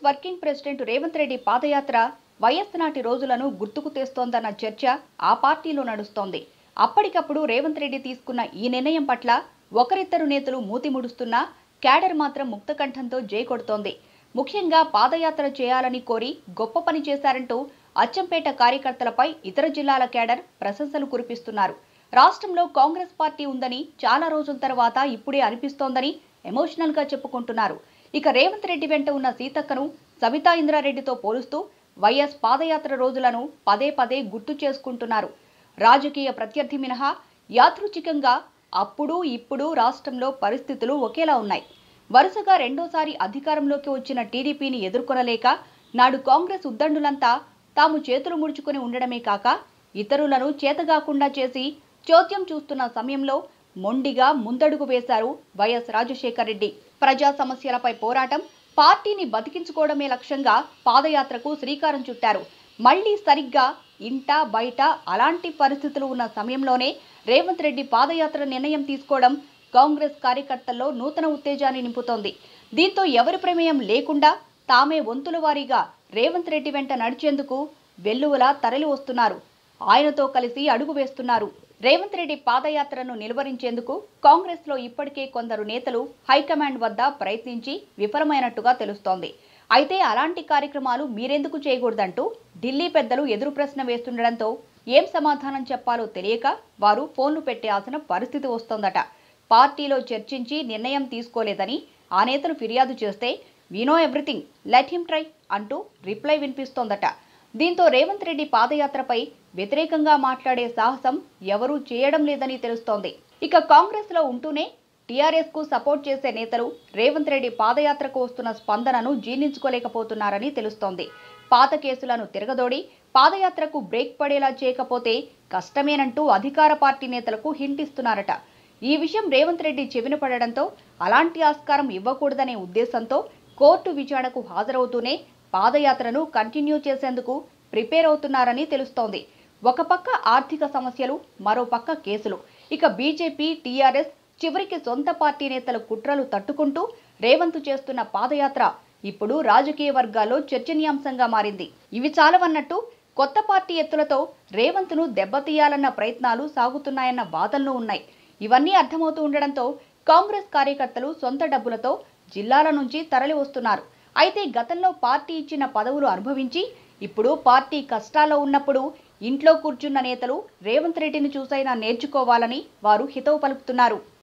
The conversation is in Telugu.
వర్కింగ్ ప్రెసిడెంట్ రేవంత్ రెడ్డి పాదయాత్ర వైఎస్ నాటి రోజులను గుర్తుకు తెస్తోందన్న చర్చ ఆ పార్టీలో నడుస్తోంది అప్పటికప్పుడు రేవంత్ రెడ్డి తీసుకున్న ఈ నిర్ణయం పట్ల ఒకరిద్దరు నేతలు మూతి ముడుస్తున్నా క్యాడర్ మాత్రం ముక్తకంఠంతో జై కొడుతోంది ముఖ్యంగా పాదయాత్ర చేయాలని కోరి గొప్ప పని చేశారంటూ అచ్చంపేట కార్యకర్తలపై ఇతర జిల్లాల క్యాడర్ ప్రశంసలు కురిపిస్తున్నారు రాష్ట్రంలో కాంగ్రెస్ పార్టీ ఉందని చాలా రోజుల తర్వాత ఇప్పుడే అనిపిస్తోందని ఎమోషనల్ గా చెప్పుకుంటున్నారు ఇక రేవంత్ రెడ్డి వెంట ఉన్న సీతక్కను సవితా ఇంద్రారెడ్డితో పోలుస్తూ వైఎస్ పాదయాత్ర రోజులను పదే పదే గుర్తు చేసుకుంటున్నారు రాజకీయ ప్రత్యర్థి మినహా యాదృచ్ఛికంగా అప్పుడు ఇప్పుడు రాష్ట్రంలో పరిస్థితులు ఒకేలా ఉన్నాయి వరుసగా రెండోసారి అధికారంలోకి వచ్చిన టీడీపీని ఎదుర్కొనలేక నాడు కాంగ్రెస్ ఉద్దండులంతా తాము చేతులు ముడుచుకుని ఉండడమే కాక ఇతరులను చేతగాకుండా చేసి చోద్యం చూస్తున్న సమయంలో మొండిగా ముందడుగు వేశారు వైఎస్ రాజశేఖర్ రెడ్డి ప్రజా సమస్యలపై పోరాటం పార్టీని బతికించుకోవడమే లక్ష్యంగా పాదయాత్రకు శ్రీకారం చుట్టారు మళ్లీ సరిగ్గా ఇంట బయట అలాంటి పరిస్థితులు ఉన్న సమయంలోనే రేవంత్ రెడ్డి పాదయాత్ర నిర్ణయం తీసుకోవడం కాంగ్రెస్ కార్యకర్తల్లో నూతన ఉత్తేజాన్ని నింపుతోంది దీంతో ఎవరి ప్రమేయం లేకుండా తామే వంతుల వారీగా రేవంత్ రెడ్డి వెంట నడిచేందుకు వెల్లువలా తరలి వస్తున్నారు ఆయనతో కలిసి అడుగు వేస్తున్నారు రేవంత్ రెడ్డి పాదయాత్రను నిలువరించేందుకు కాంగ్రెస్ లో ఇప్పటికే కొందరు నేతలు హైకమాండ్ వద్ద ప్రయత్నించి విఫలమైనట్టుగా తెలుస్తోంది అయితే అలాంటి కార్యక్రమాలు మీరెందుకు చేయకూడదంటూ ఢిల్లీ పెద్దలు ఎదురు ప్రశ్న వేస్తుండడంతో ఏం సమాధానం చెప్పాలో తెలియక వారు ఫోన్లు పెట్టేయాల్సిన పరిస్థితి వస్తోందట పార్టీలో చర్చించి నిర్ణయం తీసుకోలేదని ఆ నేతలు ఫిర్యాదు చేస్తే వినో ఎవ్రీథింగ్ లెట్ హిమ్ ట్రై అంటూ రిప్లై వినిపిస్తోందట దీంతో రేవంత్ రెడ్డి పాదయాత్రపై వ్యతిరేకంగా మాట్లాడే సాహసం ఎవరూ చేయడం లేదని తెలుస్తోంది ఇక కాంగ్రెస్ లో ఉంటూనే టీఆర్ఎస్ కు సపోర్ట్ చేసే నేతలు రేవంత్ రెడ్డి పాదయాత్రకు వస్తున్న స్పందనను జీర్ణించుకోలేకపోతున్నారని తెలుస్తోంది పాత కేసులను తిరగదోడి పాదయాత్రకు బ్రేక్ పడేలా చేయకపోతే కష్టమేనంటూ అధికార పార్టీ నేతలకు హింట్ ఇస్తున్నారట ఈ విషయం రేవంత్ రెడ్డి చెవిన పడడంతో అలాంటి ఆస్కారం ఇవ్వకూడదనే ఉద్దేశంతో కోర్టు విచారణకు హాజరవుతూనే పాదయాత్రను కంటిన్యూ చేసేందుకు ప్రిపేర్ అవుతున్నారని తెలుస్తోంది ఒక పక్క ఆర్థిక సమస్యలు మరో పక్క కేసులు ఇక బీజేపీ టీఆర్ఎస్ చివరికి సొంత పార్టీ నేతల కుట్రలు తట్టుకుంటూ రేవంత్ చేస్తున్న పాదయాత్ర ఇప్పుడు రాజకీయ వర్గాల్లో చర్చనీయాంశంగా మారింది ఇవి చాలవన్నట్టు కొత్త పార్టీ ఎత్తులతో రేవంత్ను దెబ్బతీయాలన్న ప్రయత్నాలు సాగుతున్నాయన్న వాదనలు ఉన్నాయి ఇవన్నీ అర్థమవుతూ ఉండడంతో కాంగ్రెస్ కార్యకర్తలు సొంత డబ్బులతో జిల్లాల నుంచి తరలి వస్తున్నారు అయితే గతంలో పార్టీ ఇచ్చిన పదవులు అనుభవించి ఇప్పుడు పార్టీ కష్టాల్లో ఉన్నప్పుడు ఇంట్లో కూర్చున్న నేతలు రేవంత్ రెడ్డిని చూసైనా నేర్చుకోవాలని వారు హితవు పలుకుతున్నారు